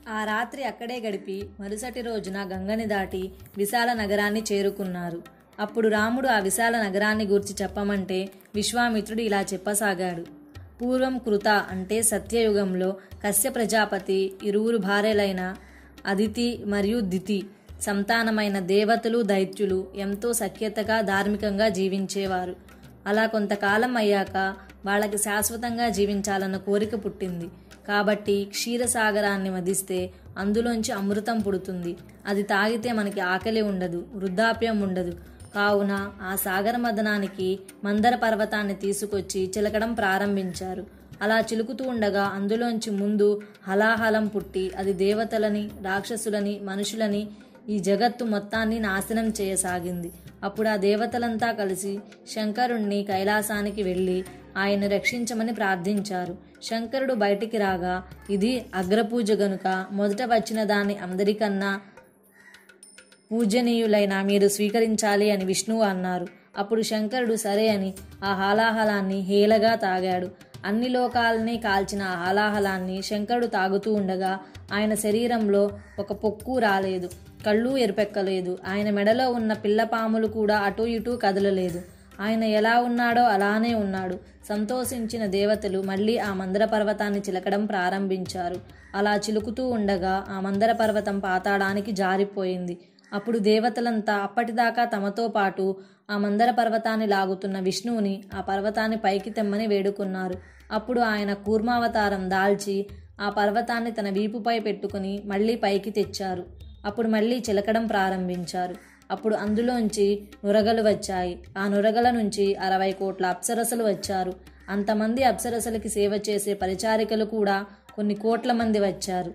ఆ రాత్రి అక్కడే గడిపి మరుసటి రోజున గంగని దాటి విశాల నగరాన్ని చేరుకున్నారు అప్పుడు రాముడు ఆ విశాల నగరాన్ని గూర్చి చెప్పమంటే విశ్వామిత్రుడు ఇలా చెప్పసాగాడు పూర్వం కృత అంటే సత్యయుగంలో కశ్య ప్రజాపతి ఇరువురు భార్యలైన అదితి మరియు దితి సంతానమైన దేవతలు దైత్యులు ఎంతో సఖ్యతగా ధార్మికంగా జీవించేవారు అలా కొంతకాలం అయ్యాక వాళ్ళకి శాశ్వతంగా జీవించాలన్న కోరిక పుట్టింది కాబట్టి క్షీరసాగరాన్ని మదిస్తే అందులోంచి అమృతం పుడుతుంది అది తాగితే మనకి ఆకలి ఉండదు వృద్ధాప్యం ఉండదు కావున ఆ సాగర మదనానికి మందర పర్వతాన్ని తీసుకొచ్చి చిలకడం ప్రారంభించారు అలా చిలుకుతూ ఉండగా అందులోంచి ముందు హలాహలం పుట్టి అది దేవతలని రాక్షసులని మనుషులని ఈ జగత్తు మొత్తాన్ని నాశనం చేయసాగింది అప్పుడు ఆ దేవతలంతా కలిసి శంకరుణ్ణి కైలాసానికి వెళ్ళి ఆయన రక్షించమని ప్రార్థించారు శంకరుడు బయటికి రాగా ఇది అగ్రపూజ గనుక మొదట వచ్చిన దాన్ని అందరికన్నా పూజనీయులైన మీరు స్వీకరించాలి అని విష్ణువు అన్నారు అప్పుడు శంకరుడు సరే అని ఆ హాలాహలాన్ని హేలగా తాగాడు అన్ని లోకాలని కాల్చిన ఆ హాలాహలాన్ని శంకరుడు తాగుతూ ఉండగా ఆయన శరీరంలో ఒక పొక్కు రాలేదు కళ్ళు ఎరుపెక్కలేదు ఆయన మెడలో ఉన్న పిల్లపాములు కూడా అటూ ఇటూ కదలలేదు ఆయన ఎలా ఉన్నాడో అలానే ఉన్నాడు సంతోషించిన దేవతలు మళ్ళీ ఆ మందర పర్వతాన్ని చిలకడం ప్రారంభించారు అలా చిలుకుతూ ఉండగా ఆ మందర పర్వతం పాతాడానికి జారిపోయింది అప్పుడు దేవతలంతా అప్పటిదాకా తమతో పాటు ఆ మందర పర్వతాన్ని లాగుతున్న విష్ణువుని ఆ పర్వతాన్ని పైకి తెమ్మని వేడుకున్నారు అప్పుడు ఆయన కూర్మావతారం దాల్చి ఆ పర్వతాన్ని తన వీపుపై పెట్టుకుని మళ్ళీ పైకి తెచ్చారు అప్పుడు మళ్ళీ చిలకడం ప్రారంభించారు అప్పుడు అందులోంచి నురగలు వచ్చాయి ఆ నురగల నుంచి అరవై కోట్ల అప్సరసలు వచ్చారు అంతమంది అప్సరసలకి సేవ చేసే పరిచారికలు కూడా కొన్ని కోట్ల మంది వచ్చారు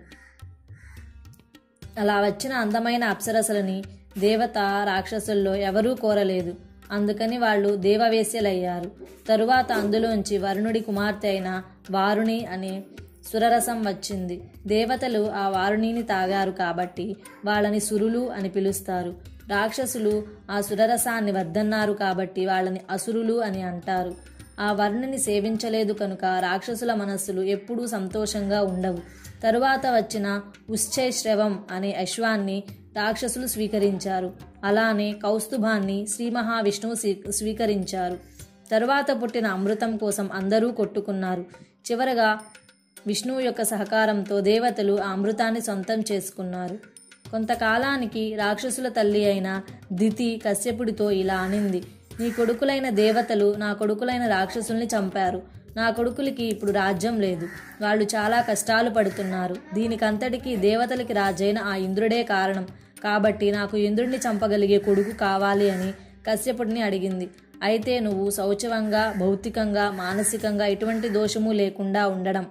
అలా వచ్చిన అందమైన అప్సరసలని దేవత రాక్షసుల్లో ఎవరూ కోరలేదు అందుకని వాళ్ళు దేవవేశ్యలయ్యారు తరువాత అందులోంచి వరుణుడి కుమార్తె అయిన వారుణి అనే సురరసం వచ్చింది దేవతలు ఆ వారుణిని తాగారు కాబట్టి వాళ్ళని సురులు అని పిలుస్తారు రాక్షసులు ఆ సురరసాన్ని వద్దన్నారు కాబట్టి వాళ్ళని అసురులు అని అంటారు ఆ వర్ణని సేవించలేదు కనుక రాక్షసుల మనస్సులు ఎప్పుడూ సంతోషంగా ఉండవు తరువాత వచ్చిన ఉశ్చైశ్రవం అనే అశ్వాన్ని రాక్షసులు స్వీకరించారు అలానే కౌస్తుభాన్ని శ్రీ మహావిష్ణువు స్వీ- స్వీకరించారు తరువాత పుట్టిన అమృతం కోసం అందరూ కొట్టుకున్నారు చివరగా విష్ణువు యొక్క సహకారంతో దేవతలు ఆ అమృతాన్ని సొంతం చేసుకున్నారు కొంతకాలానికి రాక్షసుల తల్లి అయిన దితి కశ్యపుడితో ఇలా అనింది నీ కొడుకులైన దేవతలు నా కొడుకులైన రాక్షసుల్ని చంపారు నా కొడుకులకి ఇప్పుడు రాజ్యం లేదు వాళ్ళు చాలా కష్టాలు పడుతున్నారు దీనికంతటికీ దేవతలకి రాజైన ఆ ఇంద్రుడే కారణం కాబట్టి నాకు ఇంద్రుడిని చంపగలిగే కొడుకు కావాలి అని కశ్యపుడిని అడిగింది అయితే నువ్వు శౌచవంగా భౌతికంగా మానసికంగా ఎటువంటి దోషము లేకుండా ఉండడం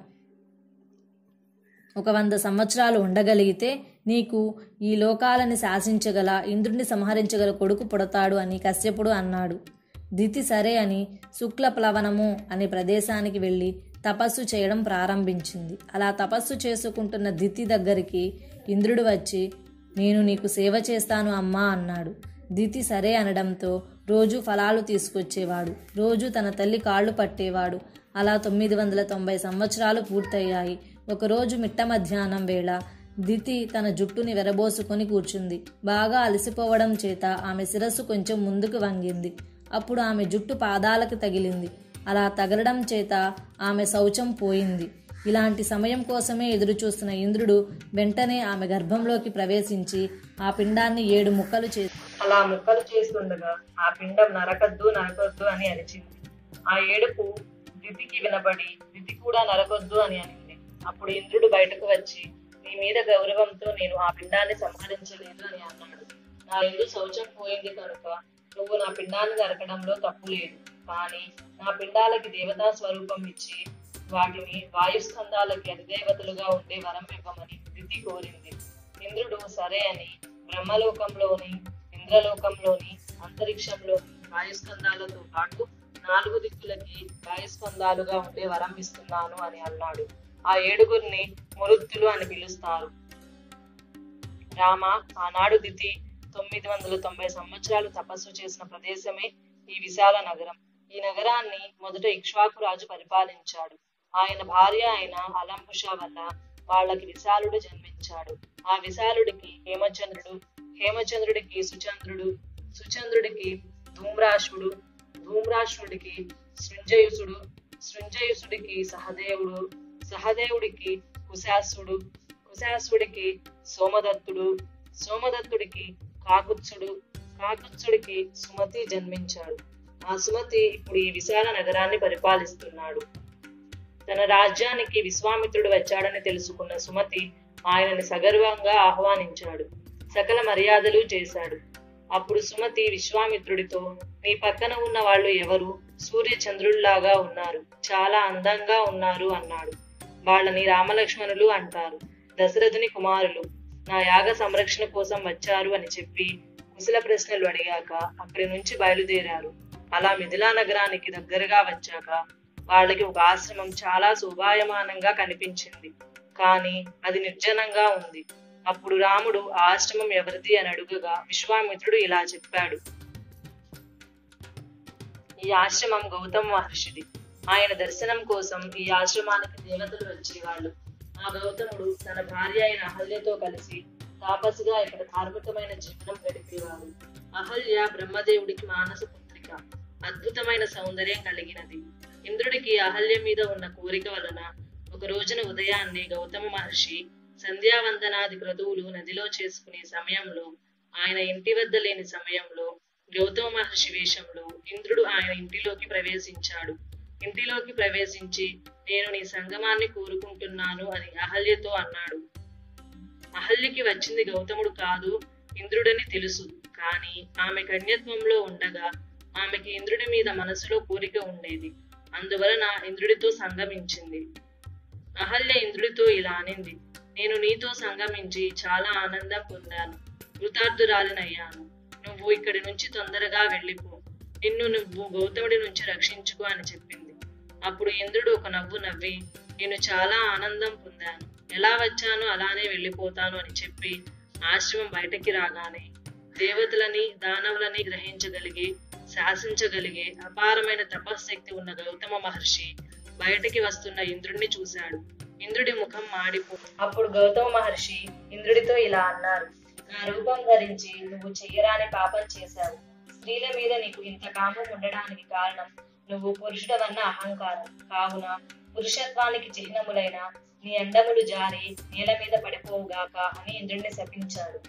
ఒక వంద సంవత్సరాలు ఉండగలిగితే నీకు ఈ లోకాలని శాసించగల ఇంద్రుడిని సంహరించగల కొడుకు పుడతాడు అని కశ్యపుడు అన్నాడు దితి సరే అని శుక్ల ప్లవనము అనే ప్రదేశానికి వెళ్ళి తపస్సు చేయడం ప్రారంభించింది అలా తపస్సు చేసుకుంటున్న దితి దగ్గరికి ఇంద్రుడు వచ్చి నేను నీకు సేవ చేస్తాను అమ్మా అన్నాడు దితి సరే అనడంతో రోజు ఫలాలు తీసుకొచ్చేవాడు రోజు తన తల్లి కాళ్ళు పట్టేవాడు అలా తొమ్మిది వందల తొంభై సంవత్సరాలు పూర్తయ్యాయి ఒకరోజు మిట్ట మధ్యాహ్నం వేళ దితి తన జుట్టుని వెరబోసుకొని కూర్చుంది బాగా అలసిపోవడం చేత ఆమె శిరస్సు కొంచెం ముందుకు వంగింది అప్పుడు ఆమె జుట్టు పాదాలకు తగిలింది అలా తగలడం చేత ఆమె శౌచం పోయింది ఇలాంటి సమయం కోసమే ఎదురు చూస్తున్న ఇంద్రుడు వెంటనే ఆమె గర్భంలోకి ప్రవేశించి ఆ పిండాన్ని ఏడు ముక్కలు చేసి అలా ముక్కలు చేస్తుండగా ఆ పిండం నరకద్దు నరకొద్దు అని అరిచింది ఆ ఏడుపు దితికి వినబడి దితి కూడా నరకొద్దు అని అనింది అప్పుడు ఇంద్రుడు బయటకు వచ్చి నీ మీద గౌరవంతో నేను ఆ పిండాన్ని సంహరించలేదు అని అన్నాడు నా ఎందు శౌచం పోయింది కనుక నువ్వు నా పిండాన్ని నరకడంలో తప్పు లేదు కానీ నా పిండాలకి దేవతా స్వరూపం ఇచ్చి వాటిని వాయుస్కందాలకి అధిదేవతలుగా ఉండే వరం ఇవ్వమని దితి కోరింది ఇంద్రుడు సరే అని బ్రహ్మలోకంలోని ఇంద్రలోకంలోని అంతరిక్షంలోని వాయుస్కందాలతో పాటు నాలుగు దిక్కులకి వాయుస్కందాలుగా ఉండే వరం ఇస్తున్నాను అని అన్నాడు ఆ ఏడుగురిని మురుత్తులు అని పిలుస్తారు రామ ఆనాడు దితి తొమ్మిది వందల తొంభై సంవత్సరాలు తపస్సు చేసిన ప్రదేశమే ఈ విశాల నగరం ఈ నగరాన్ని మొదట ఇక్ష్వాకు రాజు పరిపాలించాడు ఆయన భార్య అయిన అలంబుష వల్ల వాళ్ళకి విశాలుడు జన్మించాడు ఆ విశాలుడికి హేమచంద్రుడు హేమచంద్రుడికి సుచంద్రుడు సుచంద్రుడికి ధూమ్రాశుడు ధూమ్రాశుడికి సృంజయుసుడు సృంజయుసుడికి సహదేవుడు సహదేవుడికి కుశాసుడు కుశాసుడికి సోమదత్తుడు సోమదత్తుడికి కాకుత్సుడు కాకుత్సుడికి సుమతి జన్మించాడు ఆ సుమతి ఇప్పుడు ఈ విశాల నగరాన్ని పరిపాలిస్తున్నాడు తన రాజ్యానికి విశ్వామిత్రుడు వచ్చాడని తెలుసుకున్న సుమతి ఆయనని సగర్వంగా ఆహ్వానించాడు సకల మర్యాదలు చేశాడు అప్పుడు సుమతి విశ్వామిత్రుడితో నీ పక్కన ఉన్న వాళ్ళు ఎవరు సూర్య చంద్రుల్లాగా ఉన్నారు చాలా అందంగా ఉన్నారు అన్నాడు వాళ్ళని రామలక్ష్మణులు అంటారు దశరథుని కుమారులు నా యాగ సంరక్షణ కోసం వచ్చారు అని చెప్పి కుశల ప్రశ్నలు అడిగాక అక్కడి నుంచి బయలుదేరారు అలా మిథిలా నగరానికి దగ్గరగా వచ్చాక వాళ్ళకి ఒక ఆశ్రమం చాలా శోభాయమానంగా కనిపించింది కానీ అది నిర్జనంగా ఉంది అప్పుడు రాముడు ఆ ఆశ్రమం ఎవరిది అని అడుగగా విశ్వామిత్రుడు ఇలా చెప్పాడు ఈ ఆశ్రమం గౌతమ మహర్షిది ఆయన దర్శనం కోసం ఈ ఆశ్రమానికి దేవతలు వచ్చేవాళ్ళు ఆ గౌతముడు తన భార్య అయిన అహల్యతో కలిసి తాపసిగా ఇక్కడ ధార్మికమైన జీవనం గడిపేవాడు అహల్య బ్రహ్మదేవుడికి మానస పుత్రిక అద్భుతమైన సౌందర్యం కలిగినది ఇంద్రుడికి అహల్య మీద ఉన్న కోరిక వలన ఒక రోజున ఉదయాన్నే గౌతమ మహర్షి సంధ్యావందనాది క్రతువులు నదిలో చేసుకునే సమయంలో ఆయన ఇంటి వద్ద లేని సమయంలో గౌతమ మహర్షి వేషంలో ఇంద్రుడు ఆయన ఇంటిలోకి ప్రవేశించాడు ఇంటిలోకి ప్రవేశించి నేను నీ సంగమాన్ని కోరుకుంటున్నాను అని అహల్యతో అన్నాడు అహల్యకి వచ్చింది గౌతముడు కాదు ఇంద్రుడని తెలుసు కానీ ఆమె కన్యత్వంలో ఉండగా ఆమెకి ఇంద్రుడి మీద మనసులో కోరిక ఉండేది అందువలన ఇంద్రుడితో సంగమించింది అహల్య ఇంద్రుడితో ఇలా అనింది నేను నీతో సంగమించి చాలా ఆనందం పొందాను కృతార్థురాలినయ్యాను నువ్వు ఇక్కడి నుంచి తొందరగా వెళ్ళిపో నిన్ను నువ్వు గౌతముడి నుంచి రక్షించుకో అని చెప్పింది అప్పుడు ఇంద్రుడు ఒక నవ్వు నవ్వి నేను చాలా ఆనందం పొందాను ఎలా వచ్చానో అలానే వెళ్ళిపోతాను అని చెప్పి ఆశ్రమం బయటకి రాగానే దేవతలని దానవులని గ్రహించగలిగి శాసించగలిగే అపారమైన తపశ్శక్తి ఉన్న గౌతమ మహర్షి బయటికి వస్తున్న ఇంద్రుడిని చూశాడు ఇంద్రుడి ముఖం మాడిపో అప్పుడు గౌతమ మహర్షి ఇంద్రుడితో ఇలా అన్నారు నా రూపం ధరించి నువ్వు చెయ్యరాని పాపం చేశావు స్త్రీల మీద నీకు ఇంత కామం ఉండడానికి కారణం నువ్వు పురుషుడవన్న అహంకారం కావున పురుషత్వానికి చిహ్నములైన నీ అండములు జారి నేల మీద పడిపోవుగాక అని ఇంద్రుడిని శపించాడు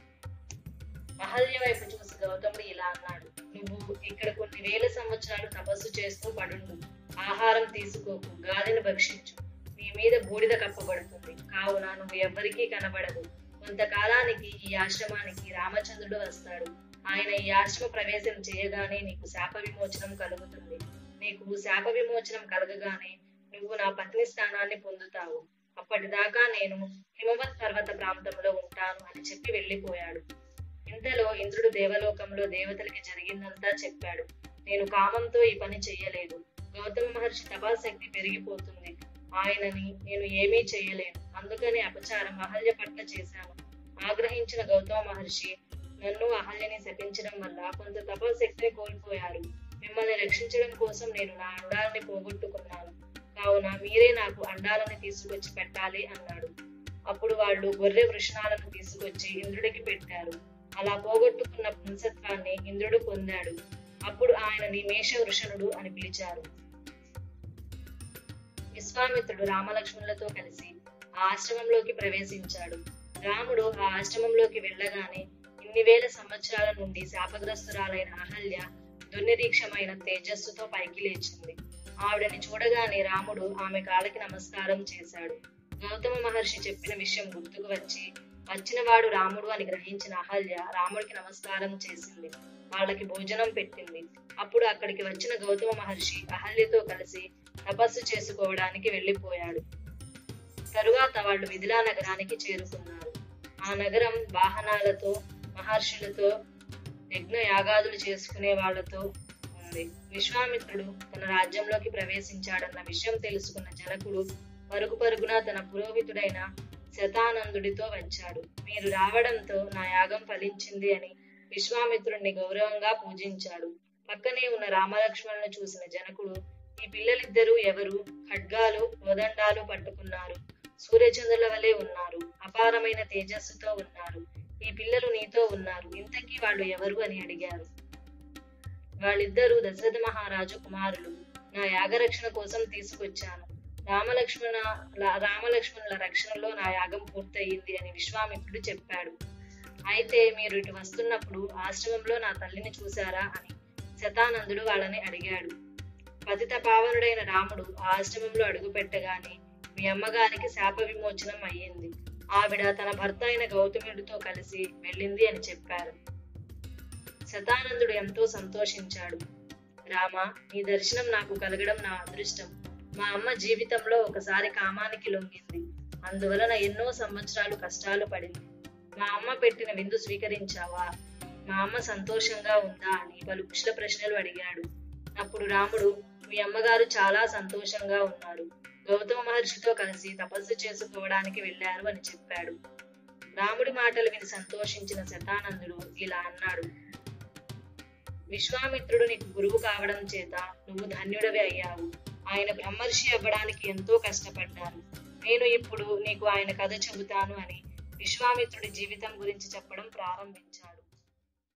అహల్య వైపు చూసి గౌతముడు ఇలా అన్నాడు నువ్వు ఇక్కడ కొన్ని వేల సంవత్సరాలు తపస్సు చేస్తూ పడుండు ఆహారం తీసుకోకు గాలిని భక్షించు నీ మీద బూడిద కప్పబడుతుంది కావున నువ్వు ఎవ్వరికీ కనబడవు కొంతకాలానికి ఈ ఆశ్రమానికి రామచంద్రుడు వస్తాడు ఆయన ఈ ఆశ్రమ ప్రవేశం చేయగానే నీకు శాప విమోచనం కలుగుతుంది నీకు శాప విమోచనం కలగగానే నువ్వు నా పత్ని స్థానాన్ని పొందుతావు అప్పటిదాకా నేను హిమవత్ పర్వత ప్రాంతంలో ఉంటాను అని చెప్పి వెళ్ళిపోయాడు ఇంతలో ఇంద్రుడు దేవలోకంలో దేవతలకి జరిగిందంతా చెప్పాడు నేను కామంతో ఈ పని చెయ్యలేదు గౌతమ మహర్షి తపాశక్తి పెరిగిపోతుంది ఆయనని నేను ఏమీ చెయ్యలేను అందుకని అపచారం అహల్య పట్ల చేశాను ఆగ్రహించిన గౌతమ మహర్షి నన్ను అహల్యని శపించడం వల్ల కొంత తపశక్తిని కోల్పోయారు మిమ్మల్ని రక్షించడం కోసం నేను నా అండాలని పోగొట్టుకున్నాను కావున మీరే నాకు అండాలని తీసుకొచ్చి పెట్టాలి అన్నాడు అప్పుడు వాళ్ళు గొర్రె వృషణాలను తీసుకొచ్చి ఇంద్రుడికి పెట్టారు అలా పోగొట్టుకున్న పుంసత్వాన్ని ఇంద్రుడు పొందాడు అప్పుడు ఆయన నిమేష వృషణుడు అని పిలిచారు విశ్వామిత్రుడు రామలక్ష్మణులతో కలిసి ఆ ఆశ్రమంలోకి ప్రవేశించాడు రాముడు ఆ ఆశ్రమంలోకి వెళ్ళగానే ఇన్ని వేల సంవత్సరాల నుండి శాపగ్రస్తురాలైన అహల్య దుర్నిరీక్షమైన తేజస్సుతో పైకి లేచింది ఆవిడని చూడగానే రాముడు ఆమె కాళ్ళకి నమస్కారం చేశాడు గౌతమ మహర్షి చెప్పిన విషయం గుర్తుకు వచ్చి వచ్చినవాడు రాముడు అని గ్రహించిన అహల్య రాముడికి నమస్కారం చేసింది వాళ్ళకి భోజనం పెట్టింది అప్పుడు అక్కడికి వచ్చిన గౌతమ మహర్షి అహల్యతో కలిసి తపస్సు చేసుకోవడానికి వెళ్ళిపోయాడు తరువాత వాళ్ళు మిథిలా నగరానికి చేరుకున్నారు ఆ నగరం వాహనాలతో మహర్షులతో యజ్ఞ యాగాదులు చేసుకునే వాళ్ళతో ఉంది విశ్వామిత్రుడు తన రాజ్యంలోకి ప్రవేశించాడన్న విషయం తెలుసుకున్న జనకుడు పరుగు పరుగున తన పురోహితుడైన శతానందుడితో వచ్చాడు మీరు రావడంతో నా యాగం ఫలించింది అని విశ్వామిత్రుడిని గౌరవంగా పూజించాడు పక్కనే ఉన్న రామలక్ష్మణులను చూసిన జనకుడు ఈ పిల్లలిద్దరూ ఎవరు ఖడ్గాలు కోదండాలు పట్టుకున్నారు సూర్యచంద్రుల వలె ఉన్నారు అపారమైన తేజస్సుతో ఉన్నారు ఈ పిల్లలు నీతో ఉన్నారు ఇంతకీ వాళ్ళు ఎవరు అని అడిగారు వాళ్ళిద్దరూ దశరథ మహారాజు కుమారులు నా యాగరక్షణ కోసం తీసుకొచ్చాను రామలక్ష్మణ ల- రామలక్ష్మణుల రక్షణలో నా యాగం పూర్తయింది అని విశ్వామిత్రుడు చెప్పాడు అయితే మీరు ఇటు వస్తున్నప్పుడు ఆశ్రమంలో నా తల్లిని చూశారా అని శతానందుడు వాళ్ళని అడిగాడు పతిత పావనుడైన రాముడు ఆ ఆశ్రమంలో అడుగు పెట్టగానే మీ అమ్మగారికి శాప విమోచనం అయ్యింది ఆవిడ తన భర్త అయిన గౌతముడితో కలిసి వెళ్ళింది అని చెప్పారు శతానందుడు ఎంతో సంతోషించాడు రామ నీ దర్శనం నాకు కలగడం నా అదృష్టం మా అమ్మ జీవితంలో ఒకసారి కామానికి లొంగింది అందువలన ఎన్నో సంవత్సరాలు కష్టాలు పడింది మా అమ్మ పెట్టిన విందు స్వీకరించావా మా అమ్మ సంతోషంగా ఉందా అని పలు కుశల ప్రశ్నలు అడిగాడు అప్పుడు రాముడు మీ అమ్మగారు చాలా సంతోషంగా ఉన్నారు గౌతమ మహర్షితో కలిసి తపస్సు చేసుకోవడానికి వెళ్ళారు అని చెప్పాడు రాముడి మాటలు విని సంతోషించిన శతానందుడు ఇలా అన్నాడు విశ్వామిత్రుడు నీకు గురువు కావడం చేత నువ్వు ధన్యుడవి అయ్యావు ఆయన బ్రహ్మర్షి అవ్వడానికి ఎంతో కష్టపడ్డారు నేను ఇప్పుడు నీకు ఆయన కథ చెబుతాను అని విశ్వామిత్రుడి జీవితం గురించి చెప్పడం ప్రారంభించాడు